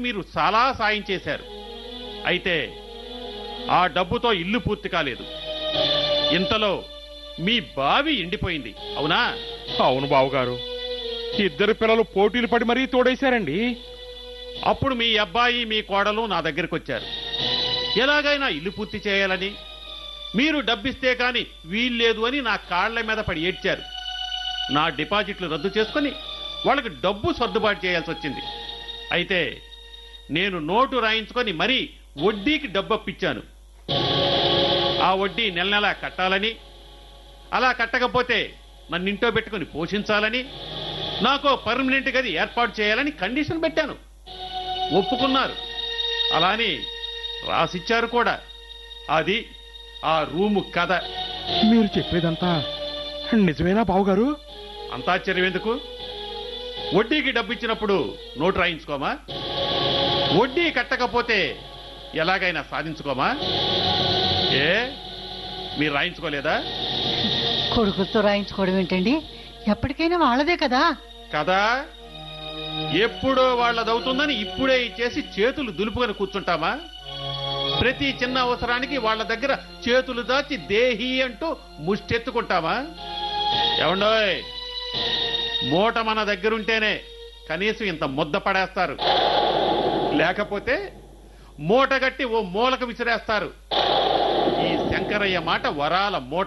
మీరు చాలా సాయం చేశారు అయితే ఆ డబ్బుతో ఇల్లు పూర్తి కాలేదు ఇంతలో మీ బావి ఎండిపోయింది అవునా అవును బావగారు ఇద్దరు పిల్లలు పోటీలు పడి మరీ తోడేశారండి అప్పుడు మీ అబ్బాయి మీ కోడలు నా దగ్గరికి వచ్చారు ఎలాగైనా ఇల్లు పూర్తి చేయాలని మీరు డబ్బిస్తే కాని వీల్లేదు అని నా కాళ్ల మీద పడి ఏడ్చారు నా డిపాజిట్లు రద్దు చేసుకొని వాళ్ళకి డబ్బు సర్దుబాటు చేయాల్సి వచ్చింది అయితే నేను నోటు రాయించుకొని మరీ వడ్డీకి డబ్బు అప్పిచ్చాను ఆ వడ్డీ నెల నెలా కట్టాలని అలా కట్టకపోతే నన్ను ఇంట్లో పెట్టుకుని పోషించాలని నాకు పర్మనెంట్ గది ఏర్పాటు చేయాలని కండిషన్ పెట్టాను ఒప్పుకున్నారు అలాని రాసిచ్చారు కూడా అది ఆ రూము కథ మీరు చెప్పేదంతా నిజమేనా బావగారు అంత ఆశ్చర్యం ఎందుకు వడ్డీకి డబ్బు ఇచ్చినప్పుడు నోటు రాయించుకోమా వడ్డీ కట్టకపోతే ఎలాగైనా సాధించుకోమా ఏ మీరు రాయించుకోలేదా కొడుకులతో రాయించుకోవడం ఏంటండి ఎప్పటికైనా వాళ్ళదే కదా కదా ఎప్పుడో వాళ్ళదవుతుందని ఇప్పుడే ఇచ్చేసి చేతులు దులుపుకొని కూర్చుంటామా ప్రతి చిన్న అవసరానికి వాళ్ళ దగ్గర చేతులు దాచి దేహి అంటూ ముష్టెత్తుకుంటామా ఏమండోయ్ మూట మన దగ్గరుంటేనే కనీసం ఇంత ముద్ద పడేస్తారు లేకపోతే మూట గట్టి ఓ మూలకు విసిరేస్తారు ఈ శంకరయ్య మాట వరాల మూట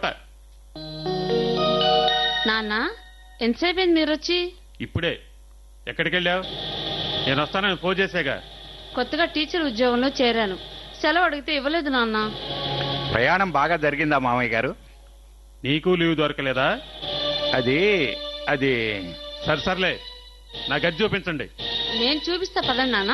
నాన్న ఎంతసేపు అయింది మీరు వచ్చి ఇప్పుడే ఎక్కడికి వెళ్ళావు నేను వస్తానని ఫోన్ చేశాగా కొత్తగా టీచర్ ఉద్యోగంలో చేరాను సెలవు అడిగితే ఇవ్వలేదు నాన్న ప్రయాణం బాగా జరిగిందా మామయ్య గారు నీకు లీవ్ దొరకలేదా అది అది సరే సర్లే నా గది చూపించండి నేను చూపిస్తా పదండి నాన్న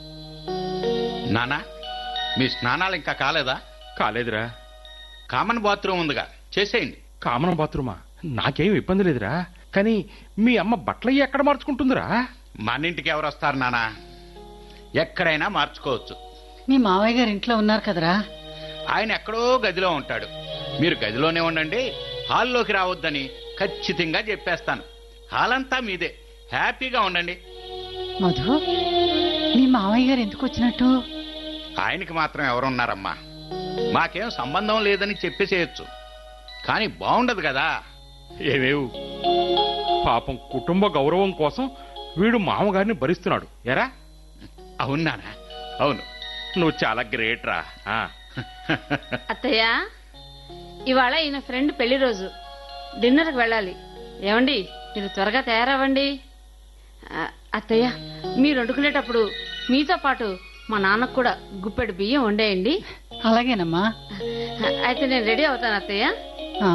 నానా మీ స్నానాలు ఇంకా కాలేదా కాలేదురా కామన్ బాత్రూమ్ ఉందిగా చేసేయండి కామన్ బాత్రూమా నాకేం ఇబ్బంది లేదురా కానీ మీ అమ్మ బట్టలయ్యి ఎక్కడ మార్చుకుంటుందిరా మన ఇంటికి ఎవరు వస్తారు నానా ఎక్కడైనా మార్చుకోవచ్చు మీ మావయ్య గారు ఇంట్లో ఉన్నారు కదరా ఆయన ఎక్కడో గదిలో ఉంటాడు మీరు గదిలోనే ఉండండి హాల్లోకి రావద్దని ఖచ్చితంగా చెప్పేస్తాను హాల్ అంతా మీదే హ్యాపీగా ఉండండి మధు మీ మావయ్య గారు ఎందుకు వచ్చినట్టు ఆయనకి మాత్రం ఎవరున్నారమ్మా మాకేం సంబంధం లేదని చెప్పేసేయచ్చు కానీ బాగుండదు కదా ఏవేవు పాపం కుటుంబ గౌరవం కోసం వీడు మామగారిని భరిస్తున్నాడు ఎరా అవును నానా అవును నువ్వు చాలా గ్రేట్ రా ఆ. అత్తయ్య ఇవాళ ఈయన ఫ్రెండ్ పెళ్లి రోజు డిన్నర్కి వెళ్ళాలి ఏమండి మీరు త్వరగా తయారవ్వండి ఆ, అత్తయ్య మీరు వండుకునేటప్పుడు మీతో పాటు మా నాన్నకు కూడా గుప్పెడు బియ్యం వండేయండి అలాగేనమ్మా అయితే నేను రెడీ అవుతాను అత్తయ్య ఆ.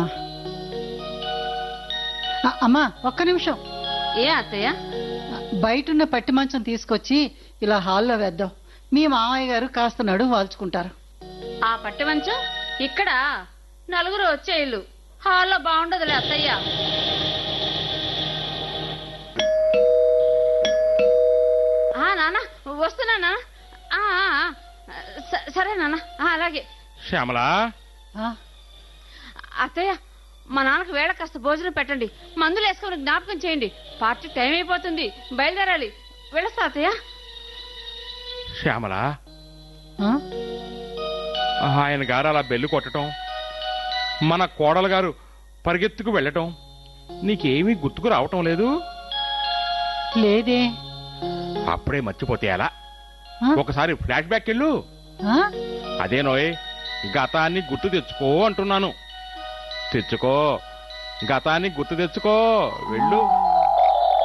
ఆ, అమ్మా ఒక్క నిమిషం ఏ అత్తయ్య బయటున్న పట్టి మంచం తీసుకొచ్చి ఇలా హాల్లో వేద్దాం మీ మామయ్య గారు కాస్త నడుము వాల్చుకుంటారు ఆ పట్టి మంచం ఇక్కడ నలుగురు వచ్చే ఇల్లు హాల్లో బాగుండదులే అత్తయ్య ఆ నాన్న వస్తున్నా నాన్న ఆ, ఆ, ఆ. స- సరే నాన్న ఆ, అలాగే శ్యామలా ఆ, అత్తయ్య మా నాన్నకు వేళ కాస్త భోజనం పెట్టండి మందులు వేసుకొని జ్ఞాపకం చేయండి పార్టీ టైం అయిపోతుంది బయలుదేరాలి వెళ్ళొస్తా అత్తయ్య శ్యామలా ఆ? ఆయన గారు అలా బెల్లు కొట్టడం మన కోడలు గారు పరిగెత్తుకు వెళ్ళటం నీకేమీ గుర్తుకు రావటం లేదు లేదే అప్పుడే మర్చిపోతే ఎలా ఆ? ఒకసారి ఫ్లాష్ బ్యాక్ వెళ్ళు ఆ? అదేనోయ్ గతాన్ని గుర్తు తెచ్చుకో అంటున్నాను తెచ్చుకో గతాన్ని గుర్తు తెచ్చుకో వెళ్ళు